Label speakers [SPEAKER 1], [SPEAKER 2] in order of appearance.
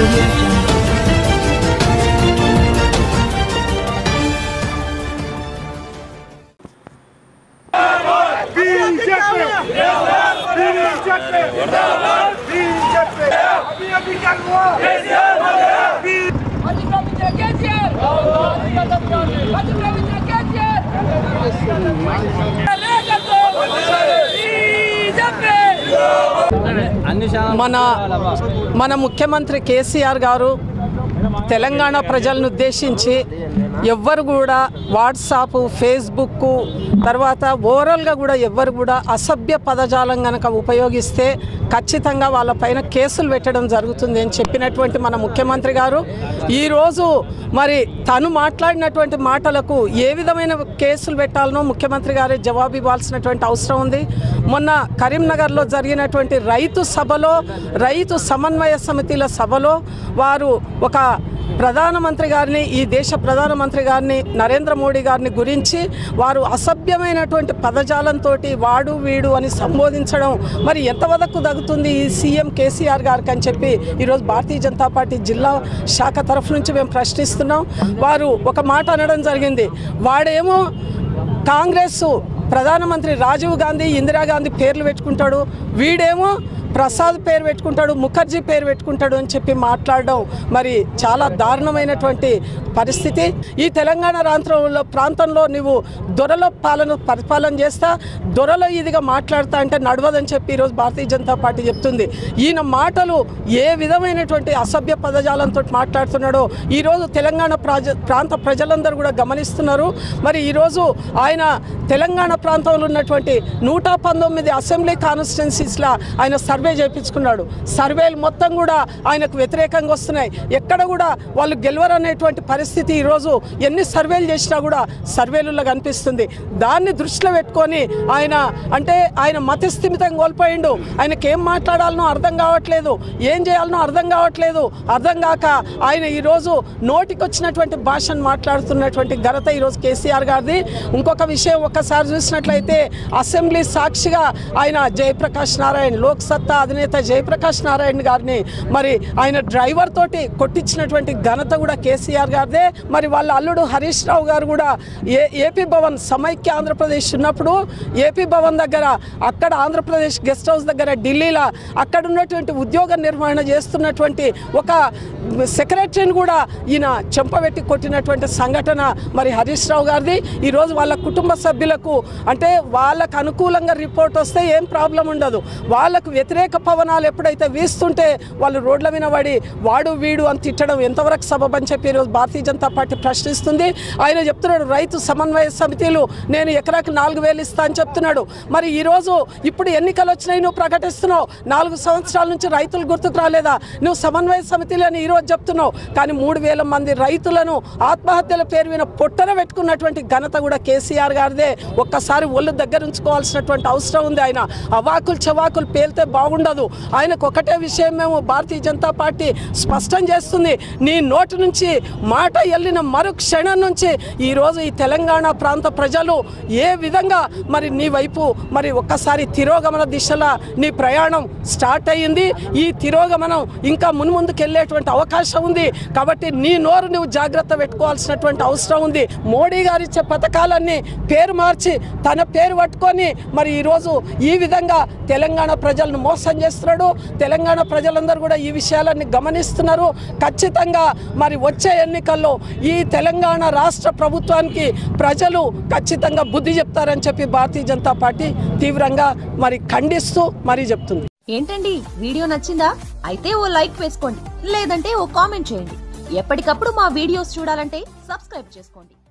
[SPEAKER 1] audio jungle.
[SPEAKER 2] BJP BJP BJP అభి అభి కర్వో
[SPEAKER 3] అధిగమించే కేసీఆర్ అధిగమించే కేసీఆర్ నాయకత్వం బీజేపీ
[SPEAKER 4] మన మన ముఖ్యమంత్రి కేసీఆర్ గారు తెలంగాణ ప్రజలను ఉద్దేశించి ఎవ్వరు కూడా వాట్సాప్ ఫేస్బుక్ తర్వాత ఓవరాల్గా కూడా ఎవ్వరు కూడా అసభ్య పదజాలం కనుక ఉపయోగిస్తే ఖచ్చితంగా వాళ్ళపైన కేసులు పెట్టడం జరుగుతుంది అని చెప్పినటువంటి మన ముఖ్యమంత్రి గారు ఈరోజు మరి తను మాట్లాడినటువంటి మాటలకు ఏ విధమైన కేసులు పెట్టాలనో ముఖ్యమంత్రి గారే జవాబు ఇవ్వాల్సినటువంటి అవసరం ఉంది మొన్న కరీంనగర్లో జరిగినటువంటి రైతు సభలో రైతు సమన్వయ సమితిల సభలో వారు ఒక ప్రధానమంత్రి గారిని ఈ దేశ ప్రధానమంత్రి గారిని నరేంద్ర మోడీ గారిని గురించి వారు అసభ్యమైనటువంటి పదజాలంతో వాడు వీడు అని సంబోధించడం మరి ఎంతవరకు తగ్గుతుంది ఈ సీఎం కేసీఆర్ గారికి అని చెప్పి ఈరోజు భారతీయ జనతా పార్టీ జిల్లా శాఖ తరఫు నుంచి మేము ప్రశ్నిస్తున్నాం వారు ఒక మాట అనడం జరిగింది వాడేమో కాంగ్రెస్ ప్రధానమంత్రి రాజీవ్ గాంధీ ఇందిరాగాంధీ పేర్లు పెట్టుకుంటాడు వీడేమో ప్రసాద్ పేరు పెట్టుకుంటాడు ముఖర్జీ పేరు పెట్టుకుంటాడు అని చెప్పి మాట్లాడడం మరి చాలా దారుణమైనటువంటి పరిస్థితి ఈ తెలంగాణ ప్రాంతంలో ప్రాంతంలో నువ్వు దొరల పాలన పరిపాలన చేస్తా దొరలో ఇదిగా మాట్లాడతా అంటే నడవదని చెప్పి ఈరోజు భారతీయ జనతా పార్టీ చెప్తుంది ఈయన మాటలు ఏ విధమైనటువంటి అసభ్య పదజాలంతో మాట్లాడుతున్నాడో ఈరోజు తెలంగాణ ప్రాజ ప్రాంత ప్రజలందరూ కూడా గమనిస్తున్నారు మరి ఈరోజు ఆయన తెలంగాణ ప్రాంతంలో ఉన్నటువంటి నూట పంతొమ్మిది అసెంబ్లీ కాన్స్టిట్యున్సీస్లో ఆయన సర్వే చేయించుకున్నాడు సర్వేలు మొత్తం కూడా ఆయనకు వ్యతిరేకంగా వస్తున్నాయి ఎక్కడ కూడా వాళ్ళు గెలవరనేటువంటి పరిస్థితి ఈరోజు ఎన్ని సర్వేలు చేసినా కూడా సర్వేలలో కనిపిస్తుంది దాన్ని దృష్టిలో పెట్టుకొని ఆయన అంటే ఆయన మతిస్థిమితం కోల్పోయిండు ఆయనకి ఏం మాట్లాడాలనో అర్థం కావట్లేదు ఏం చేయాలనో అర్థం కావట్లేదు అర్థం కాక ఆయన ఈరోజు నోటికి వచ్చినటువంటి భాషను మాట్లాడుతున్నటువంటి ఘనత ఈరోజు కేసీఆర్ గారిది ఇంకొక విషయం ఒక్కసారి చూసినట్లయితే అసెంబ్లీ సాక్షిగా ఆయన జయప్రకాష్ నారాయణ లోక్ సత్తా అధినేత జయప్రకాష్ నారాయణ గారిని మరి ఆయన డ్రైవర్ తోటి కొట్టించినటువంటి ఘనత కూడా కేసీఆర్ గారిదే మరి వాళ్ళ అల్లుడు హరీష్ రావు గారు కూడా ఏ ఏపీ భవన్ సమైక్య ఆంధ్రప్రదేశ్ ఉన్నప్పుడు ఏపీ భవన్ దగ్గర అక్కడ ఆంధ్రప్రదేశ్ గెస్ట్ హౌస్ దగ్గర ఢిల్లీలో అక్కడ ఉన్నటువంటి ఉద్యోగ నిర్వహణ చేస్తున్నటువంటి ఒక సెక్రటరీని కూడా ఈయన చెంపబెట్టి కొట్టినటువంటి సంఘటన మరి హరీష్ రావు గారిది ఈరోజు వాళ్ళ కుటుంబ సభ్యులకు అంటే వాళ్ళకు అనుకూలంగా రిపోర్ట్ వస్తే ఏం ప్రాబ్లం ఉండదు వాళ్ళకు వ్యతిరేక పవనాలు ఎప్పుడైతే వీస్తుంటే వాళ్ళు రోడ్ల మీద పడి వాడు వీడు అని తిట్టడం ఎంతవరకు సబబ్ అని చెప్పి ఈరోజు భారతీయ జనతా పార్టీ ప్రశ్నిస్తుంది ఆయన చెప్తున్నాడు రైతు సమన్వయ సమితిలు నేను ఎకరాకి నాలుగు వేలు ఇస్తా అని చెప్తున్నాడు మరి ఈరోజు ఇప్పుడు ఎన్నికలు వచ్చినాయి నువ్వు ప్రకటిస్తున్నావు నాలుగు సంవత్సరాల నుంచి రైతులు గుర్తుకు రాలేదా నువ్వు సమన్వయ సమితిలు అని ఈరోజు చెప్తున్నావు కానీ మూడు వేల మంది రైతులను ఆత్మహత్యల పేరు మీద పొట్టన పెట్టుకున్నటువంటి ఘనత కూడా కేసీఆర్ గారిదే ఒక్కసారి ఒళ్ళు దగ్గర ఉంచుకోవాల్సినటువంటి అవసరం ఉంది ఆయన అవాకులు చవాకులు పేలితే బాగుండదు ఆయనకు ఒకటే విషయం మేము భారతీయ జనతా పార్టీ స్పష్టం చేస్తుంది నీ నోటి నుంచి మాట వెళ్ళిన మరు క్షణం నుంచి ఈరోజు ఈ తెలంగాణ ప్రాంత ప్రజలు ఏ విధంగా మరి నీ వైపు మరి ఒక్కసారి తిరోగమన దిశలో నీ ప్రయాణం స్టార్ట్ అయ్యింది ఈ తిరోగమనం ఇంకా మున్ముందుకు వెళ్ళేటువంటి అవకాశం ఉంది కాబట్టి నీ నోరు నువ్వు జాగ్రత్త పెట్టుకోవాల్సినటువంటి అవసరం ఉంది మోడీ గారు ఇచ్చే పథకాలన్నీ పేరు మార్చి తన పేరు పట్టుకొని మరి ఈరోజు ఈ విధంగా తెలంగాణ ప్రజలను మోసం చేస్తున్నాడు తెలంగాణ ప్రజలందరూ కూడా ఈ విషయాలన్నీ గమనిస్తున్నారు ఖచ్చితంగా మరి వచ్చే ఎన్నికల్లో ఈ తెలంగాణ రాష్ట్ర ప్రభుత్వానికి ప్రజలు ఖచ్చితంగా బుద్ధి చెప్తారని చెప్పి భారతీయ జనతా పార్టీ తీవ్రంగా మరి ఖండిస్తూ మరీ చెప్తుంది
[SPEAKER 5] ఏంటండి వీడియో నచ్చిందా అయితే ఓ లైక్ వేసుకోండి లేదంటే ఓ కామెంట్ చేయండి ఎప్పటికప్పుడు మా వీడియోస్ చూడాలంటే సబ్స్క్రైబ్ చేసుకోండి